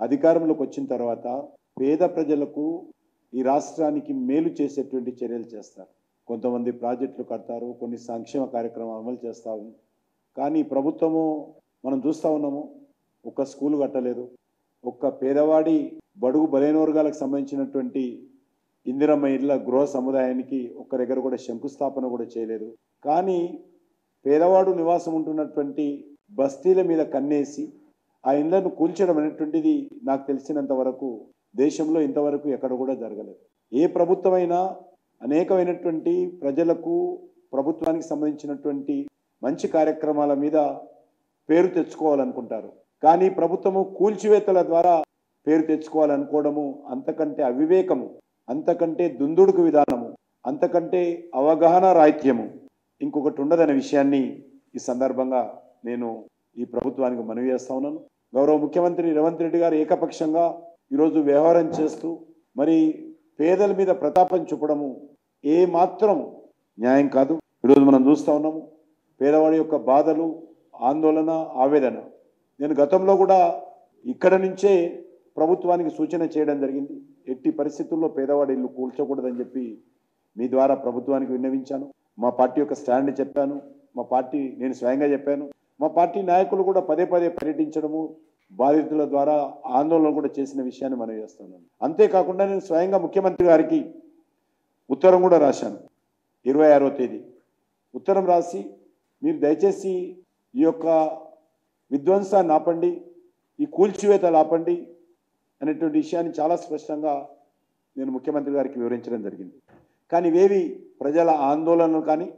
అధికారంలోకి వచ్చిన తర్వాత పేద ప్రజలకు ఈ రాష్ట్రానికి మేలు చేసేటువంటి చర్యలు చేస్తారు కొంతమంది ప్రాజెక్టులు కడతారు కొన్ని సంక్షేమ కార్యక్రమాలు అమలు చేస్తాము కానీ ఈ ప్రభుత్వము మనం చూస్తూ ఉన్నాము ఒక్క స్కూల్ కట్టలేదు ఒక్క పేదవాడి బడుగు బలైన వర్గాలకు సంబంధించినటువంటి ఇందిరమ్మ ఇళ్ళ గృహ సముదాయానికి ఒక్క దగ్గర కూడా శంకుస్థాపన కూడా చేయలేదు కానీ పేదవాడు నివాసం ఉంటున్నటువంటి బస్తీల మీద కన్నేసి ఆ ఇళ్లను కూల్చడం అనేటువంటిది నాకు తెలిసినంత వరకు దేశంలో ఇంతవరకు ఎక్కడ కూడా జరగలేదు ఏ ప్రభుత్వమైనా అనేకమైనటువంటి ప్రజలకు ప్రభుత్వానికి సంబంధించినటువంటి మంచి కార్యక్రమాల మీద పేరు తెచ్చుకోవాలనుకుంటారు కానీ ప్రభుత్వము కూల్చివేతల ద్వారా పేరు తెచ్చుకోవాలనుకోవడము అంతకంటే అవివేకము అంతకంటే దుందుడుకు విధానము అంతకంటే అవగాహన రాహిత్యము ఇంకొకటి ఉండదనే విషయాన్ని ఈ సందర్భంగా నేను ఈ ప్రభుత్వానికి మనవి చేస్తా ఉన్నాను గౌరవ ముఖ్యమంత్రి రేవంత్ రెడ్డి గారు ఏకపక్షంగా ఈరోజు వ్యవహారం చేస్తూ మరి పేదల మీద ప్రతాపం చూపడము ఏ మాత్రం న్యాయం కాదు ఈరోజు మనం చూస్తూ ఉన్నాము పేదవాడి యొక్క బాధలు ఆందోళన ఆవేదన నేను గతంలో కూడా ఇక్కడ నుంచే ప్రభుత్వానికి సూచన చేయడం జరిగింది ఎట్టి పరిస్థితుల్లో పేదవాడి ఇల్లు కూల్చకూడదని చెప్పి మీ ద్వారా ప్రభుత్వానికి విన్నవించాను మా పార్టీ యొక్క స్టాండ్ చెప్పాను మా పార్టీ నేను స్వయంగా చెప్పాను మా పార్టీ నాయకులు కూడా పదే పదే పర్యటించడము బాధితుల ద్వారా ఆందోళన కూడా చేసిన విషయాన్ని మనం చేస్తున్నాను అంతేకాకుండా నేను స్వయంగా ముఖ్యమంత్రి గారికి ఉత్తరం కూడా రాశాను ఇరవై ఆరో తేదీ ఉత్తరం రాసి మీరు దయచేసి ఈ యొక్క విధ్వంసాన్ని ఆపండి ఈ కూల్చివేతలు ఆపండి అనేటువంటి విషయాన్ని చాలా స్పష్టంగా నేను ముఖ్యమంత్రి గారికి వివరించడం జరిగింది కానీ ఇవేవి ప్రజల ఆందోళనలు కానీ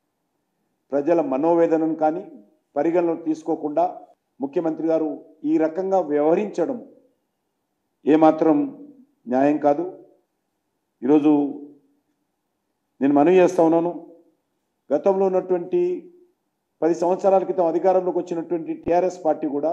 ప్రజల మనోవేదనను కానీ పరిగణలోకి తీసుకోకుండా ముఖ్యమంత్రి గారు ఈ రకంగా వ్యవహరించడం ఏమాత్రం న్యాయం కాదు ఈరోజు నేను మనవి చేస్తా ఉన్నాను గతంలో ఉన్నటువంటి పది సంవత్సరాల క్రితం అధికారంలోకి వచ్చినటువంటి టీఆర్ఎస్ పార్టీ కూడా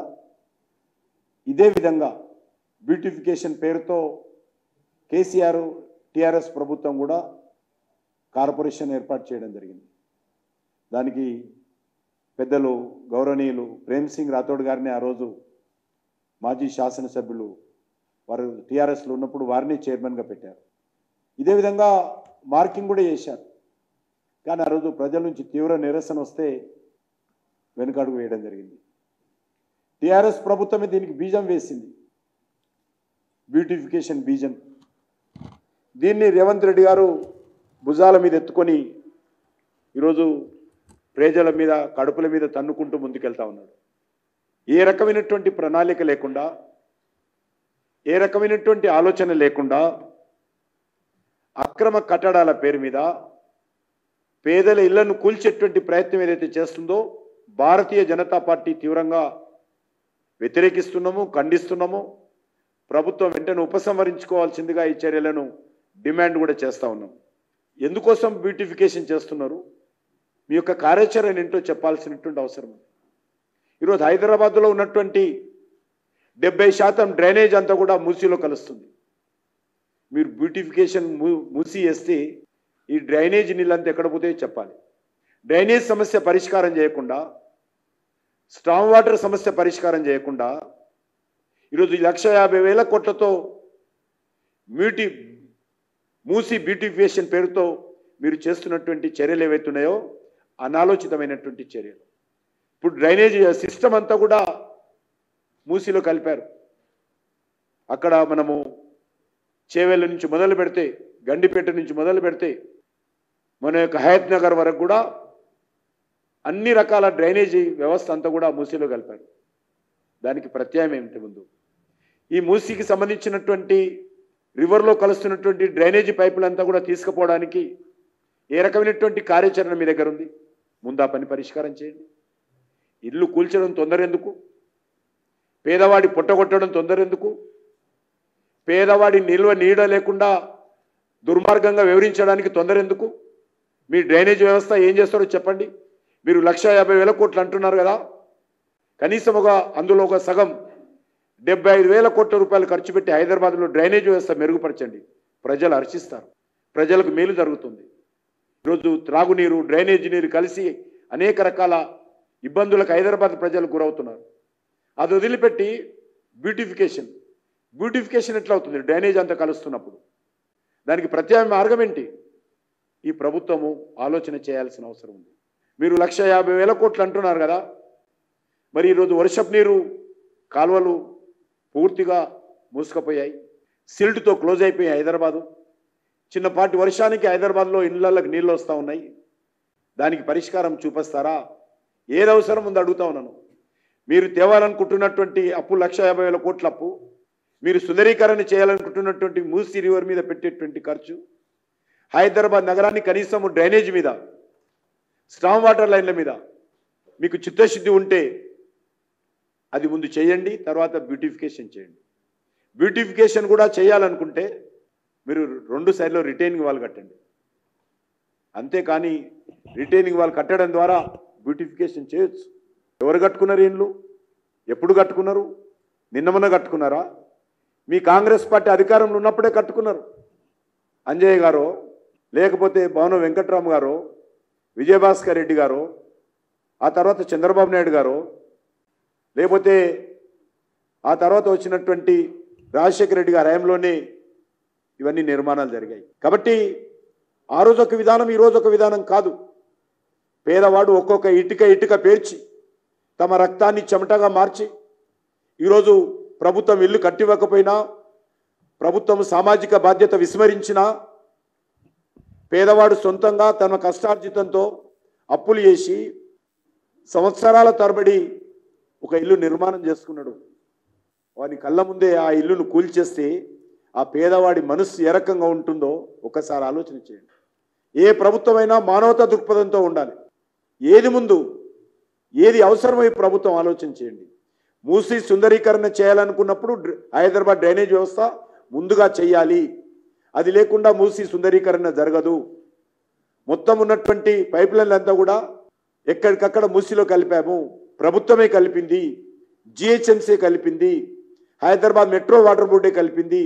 ఇదే విధంగా బ్యూటిఫికేషన్ పేరుతో కేసీఆర్ టీఆర్ఎస్ ప్రభుత్వం కూడా కార్పొరేషన్ ఏర్పాటు చేయడం జరిగింది దానికి పెద్దలు గౌరవనీయులు ప్రేమ్ సింగ్ రాథోడ్ గారిని ఆ రోజు మాజీ శాసనసభ్యులు వారు టీఆర్ఎస్లో ఉన్నప్పుడు వారిని చైర్మన్గా పెట్టారు ఇదే విధంగా మార్కింగ్ కూడా చేశారు కానీ ఆ రోజు ప్రజల నుంచి తీవ్ర నిరసన వస్తే వెనుకడుగు వేయడం జరిగింది టీఆర్ఎస్ ప్రభుత్వమే దీనికి బీజం వేసింది బ్యూటిఫికేషన్ బీజం దీన్ని రేవంత్ రెడ్డి గారు భుజాల మీద ఎత్తుకొని ఈరోజు ప్రజల మీద కడుపుల మీద తన్నుకుంటూ ముందుకెళ్తా ఉన్నాడు ఏ రకమైనటువంటి ప్రణాళిక లేకుండా ఏ రకమైనటువంటి ఆలోచన లేకుండా అక్రమ కట్టడాల పేరు మీద పేదల ఇళ్లను కూల్చేటువంటి ప్రయత్నం ఏదైతే చేస్తుందో భారతీయ జనతా పార్టీ తీవ్రంగా వ్యతిరేకిస్తున్నాము ఖండిస్తున్నాము ప్రభుత్వం వెంటనే ఉపసంహరించుకోవాల్సిందిగా ఈ చర్యలను డిమాండ్ కూడా చేస్తా ఉన్నాం ఎందుకోసం బ్యూటిఫికేషన్ చేస్తున్నారు మీ యొక్క కార్యాచరణ ఏంటో చెప్పాల్సినటువంటి అవసరం ఉంది ఈరోజు హైదరాబాద్లో ఉన్నటువంటి డెబ్బై శాతం డ్రైనేజ్ అంతా కూడా మూసీలో కలుస్తుంది మీరు బ్యూటిఫికేషన్ మూ- మూసి వేస్తే ఈ డ్రైనేజ్ నీళ్ళంతా ఎక్కడ పోతాయో చెప్పాలి డ్రైనేజ్ సమస్య పరిష్కారం చేయకుండా స్టామ్ వాటర్ సమస్య పరిష్కారం చేయకుండా ఈరోజు ఈ లక్ష యాభై వేల కోట్లతో బ్యూటీ మూసి బ్యూటిఫికేషన్ పేరుతో మీరు చేస్తున్నటువంటి చర్యలు ఏవైతున్నాయో అనాలోచితమైనటువంటి చర్యలు ఇప్పుడు డ్రైనేజ్ సిస్టమ్ అంతా కూడా మూసిలో కలిపారు అక్కడ మనము చేవెళ్ళ నుంచి మొదలు పెడితే గండిపేట నుంచి మొదలు పెడితే మన యొక్క హయత్ నగర్ వరకు కూడా అన్ని రకాల డ్రైనేజీ వ్యవస్థ అంతా కూడా మూసీలో కలిపారు దానికి ప్రత్యాయం ఏమిటి ముందు ఈ మూసీకి సంబంధించినటువంటి రివర్లో కలుస్తున్నటువంటి డ్రైనేజీ పైపులంతా కూడా తీసుకుపోవడానికి ఏ రకమైనటువంటి కార్యాచరణ మీ దగ్గర ఉంది ముందు ఆ పని పరిష్కారం చేయండి ఇల్లు కూల్చడం తొందర ఎందుకు పేదవాడి పుట్టగొట్టడం తొందర ఎందుకు పేదవాడి నిల్వ నీడ లేకుండా దుర్మార్గంగా వివరించడానికి తొందర ఎందుకు మీ డ్రైనేజ్ వ్యవస్థ ఏం చేస్తారో చెప్పండి మీరు లక్ష యాభై వేల కోట్లు అంటున్నారు కదా కనీసం ఒక అందులో ఒక సగం డెబ్బై ఐదు వేల కోట్ల రూపాయలు ఖర్చు పెట్టి హైదరాబాద్లో డ్రైనేజ్ వ్యవస్థ మెరుగుపరచండి ప్రజలు హర్షిస్తారు ప్రజలకు మేలు జరుగుతుంది ఈరోజు త్రాగునీరు డ్రైనేజ్ నీరు కలిసి అనేక రకాల ఇబ్బందులకు హైదరాబాద్ ప్రజలు గురవుతున్నారు అది వదిలిపెట్టి బ్యూటిఫికేషన్ బ్యూటిఫికేషన్ ఎట్లా అవుతుంది డ్రైనేజ్ అంతా కలుస్తున్నప్పుడు దానికి ప్రత్యామ్నాయ మార్గం ఏంటి ఈ ప్రభుత్వము ఆలోచన చేయాల్సిన అవసరం ఉంది మీరు లక్ష యాభై వేల కోట్లు అంటున్నారు కదా మరి ఈరోజు వర్షపు నీరు కాలువలు పూర్తిగా మూసుకుపోయాయి సిల్ట్తో క్లోజ్ అయిపోయాయి హైదరాబాదు చిన్నపాటి వర్షానికి హైదరాబాద్లో ఇళ్లకి నీళ్ళు వస్తూ ఉన్నాయి దానికి పరిష్కారం చూపిస్తారా ఏది అవసరం ఉందో అడుగుతా ఉన్నాను మీరు తేవాలనుకుంటున్నటువంటి అప్పు లక్ష యాభై వేల కోట్ల అప్పు మీరు సుందరీకరణ చేయాలనుకుంటున్నటువంటి మూసీ రివర్ మీద పెట్టేటువంటి ఖర్చు హైదరాబాద్ నగరాన్ని కనీసం డ్రైనేజ్ మీద స్టామ్ వాటర్ లైన్ల మీద మీకు చిత్తశుద్ధి ఉంటే అది ముందు చేయండి తర్వాత బ్యూటిఫికేషన్ చేయండి బ్యూటిఫికేషన్ కూడా చేయాలనుకుంటే మీరు రెండు సైడ్లో రిటైనింగ్ వాల్ కట్టండి అంతేకాని రిటైనింగ్ వాల్ కట్టడం ద్వారా బ్యూటిఫికేషన్ చేయొచ్చు ఎవరు కట్టుకున్నారు ఇండ్లు ఎప్పుడు కట్టుకున్నారు నిన్న మొన్న కట్టుకున్నారా మీ కాంగ్రెస్ పార్టీ అధికారంలో ఉన్నప్పుడే కట్టుకున్నారు అంజయ్య గారు లేకపోతే భవన వెంకట్రామ్ గారు విజయభాస్కర్ రెడ్డి గారు ఆ తర్వాత చంద్రబాబు నాయుడు గారు లేకపోతే ఆ తర్వాత వచ్చినటువంటి రాజశేఖర రెడ్డి గారి హయాంలోనే ఇవన్నీ నిర్మాణాలు జరిగాయి కాబట్టి ఆ రోజు ఒక విధానం ఈ రోజు ఒక విధానం కాదు పేదవాడు ఒక్కొక్క ఇటుక ఇటుక పేర్చి తమ రక్తాన్ని చెమటగా మార్చి ఈరోజు ప్రభుత్వం ఇల్లు కట్టివ్వకపోయినా ప్రభుత్వం సామాజిక బాధ్యత విస్మరించినా పేదవాడు సొంతంగా తన కష్టార్జితంతో అప్పులు చేసి సంవత్సరాల తరబడి ఒక ఇల్లు నిర్మాణం చేసుకున్నాడు వాని కళ్ళ ముందే ఆ ఇల్లును కూల్చేస్తే ఆ పేదవాడి మనస్సు ఏ రకంగా ఉంటుందో ఒకసారి ఆలోచన చేయండి ఏ ప్రభుత్వమైనా మానవతా దృక్పథంతో ఉండాలి ఏది ముందు ఏది అవసరమై ప్రభుత్వం ఆలోచన చేయండి మూసి సుందరీకరణ చేయాలనుకున్నప్పుడు డ్ర- హైదరాబాద్ డ్రైనేజ్ వ్యవస్థ ముందుగా చేయాలి అది లేకుండా మూసి సుందరీకరణ జరగదు మొత్తం ఉన్నటువంటి పైప్ లైన్లంతా కూడా ఎక్కడికక్కడ మూసిలో కలిపాము ప్రభుత్వమే కలిపింది జిహెచ్ఎంసీ కలిపింది హైదరాబాద్ మెట్రో వాటర్ బోర్డే కలిపింది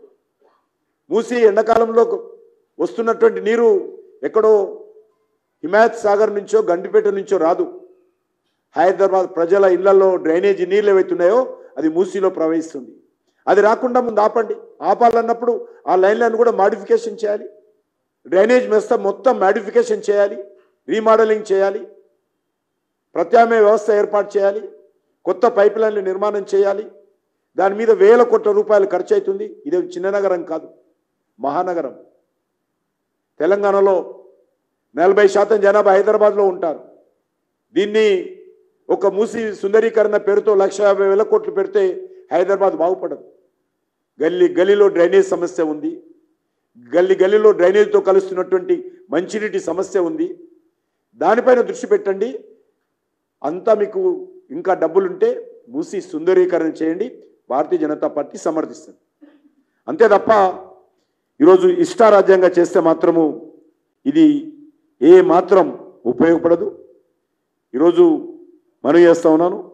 మూసి ఎండాకాలంలో వస్తున్నటువంటి నీరు ఎక్కడో హిమాయత్ సాగర్ నుంచో గండిపేట నుంచో రాదు హైదరాబాద్ ప్రజల ఇళ్లలో డ్రైనేజీ నీళ్ళు ఏవైతున్నాయో అది మూసీలో ప్రవహిస్తుంది అది రాకుండా ముందు ఆపండి ఆపాలన్నప్పుడు ఆ లైన్లను కూడా మాడిఫికేషన్ చేయాలి డ్రైనేజ్ వ్యవస్థ మొత్తం మాడిఫికేషన్ చేయాలి రీమోడలింగ్ చేయాలి ప్రత్యామ్నాయ వ్యవస్థ ఏర్పాటు చేయాలి కొత్త పైప్ లైన్లు నిర్మాణం చేయాలి దాని మీద వేల కోట్ల రూపాయలు ఖర్చు అవుతుంది ఇది చిన్న నగరం కాదు మహానగరం తెలంగాణలో నలభై శాతం జనాభా హైదరాబాద్లో ఉంటారు దీన్ని ఒక మూసి సుందరీకరణ పేరుతో లక్ష యాభై వేల కోట్లు పెడితే హైదరాబాద్ బాగుపడదు గల్లీ గల్లీలో డ్రైనేజ్ సమస్య ఉంది గల్లీ గల్లీలో డ్రైనేజ్తో కలుస్తున్నటువంటి మంచినీటి సమస్య ఉంది దానిపైన దృష్టి పెట్టండి అంతా మీకు ఇంకా డబ్బులుంటే మూసి సుందరీకరణ చేయండి భారతీయ జనతా పార్టీ సమర్థిస్తుంది అంతే తప్ప ఈరోజు ఇష్టారాజ్యంగా చేస్తే మాత్రము ఇది ఏ మాత్రం ఉపయోగపడదు ఈరోజు మనవి చేస్తా ఉన్నాను